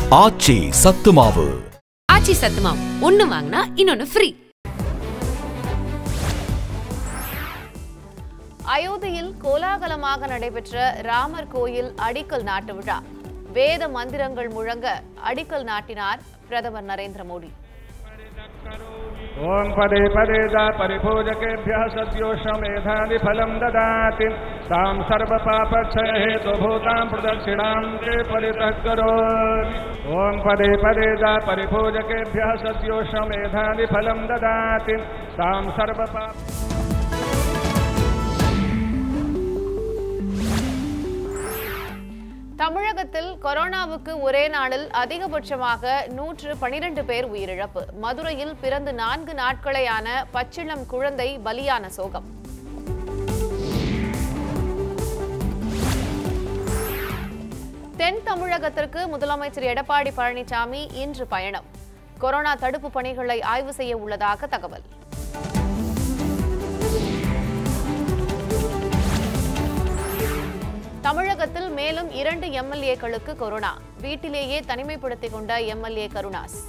ஆச்சி சத்து மாவு ஆச்சி சத்துமாவு ஒன்னு வாங்கினா இன்னொன்னு ஃப்ரீ அயோத்தியில் கோலாகலமாக நடைபெற்ற ராமர் கோயில் அடிக்கல் நாட்டு விழா வேத மந்திரங்கள் முழங்க அடிக்கல் நாட்டினார் பிரதமர் நரேந்திர மோடி ॐ पदे पदे दा परिभोजकेभ्यः सद्योषमेधानि फलं ददाति तां सर्वपापक्षय हेतुभूतां प्रदक्षिणां ते परितः करोमि ॐ पदे पदे दा परिभोजकेभ्यः सद्योषमेधानि फलं ददाति तां सर्वपाप தமிழகத்தில் கொரோனாவுக்கு ஒரே நாளில் அதிகபட்சமாக நூற்று பனிரெண்டு பேர் உயிரிழப்பு மதுரையில் பிறந்து நான்கு நாட்களேயான பச்சிளம் குழந்தை பலியான சோகம் தென் தமிழகத்திற்கு முதலமைச்சர் எடப்பாடி பழனிசாமி இன்று பயணம் கொரோனா தடுப்பு பணிகளை ஆய்வு செய்ய உள்ளதாக தகவல் தமிழகத்தில் மேலும் இரண்டு எம்எல்ஏக்களுக்கு கொரோனா வீட்டிலேயே தனிமைப்படுத்திக் கொண்ட எம்எல்ஏ கருணாஸ்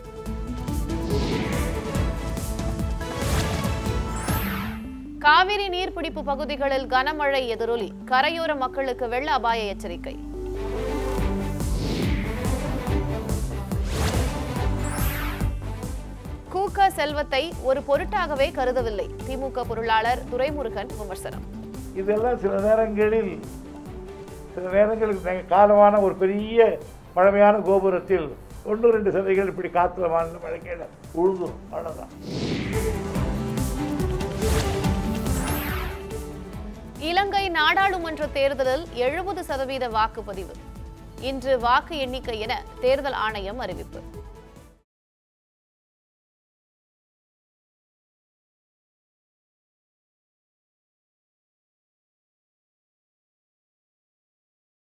காவிரி நீர்பிடிப்பு பகுதிகளில் கனமழை எதிரொலி கரையோர மக்களுக்கு வெள்ள அபாய எச்சரிக்கை கூக்க செல்வத்தை ஒரு பொருட்டாகவே கருதவில்லை திமுக பொருளாளர் துரைமுருகன் விமர்சனம் இதெல்லாம் சில நேரங்களில் சில நேரங்களுக்கு மிக காலமான ஒரு பெரிய பழமையான கோபுரத்தில் ஒன்று ரெண்டு சதைகள் இப்படி காற்றுல வாழ்ந்த மழைக்கையில் உழுதும் அவ்வளோதான் இலங்கை நாடாளுமன்ற தேர்தலில் எழுபது சதவீத வாக்குப்பதிவு இன்று வாக்கு எண்ணிக்கை என தேர்தல் ஆணையம் அறிவிப்பு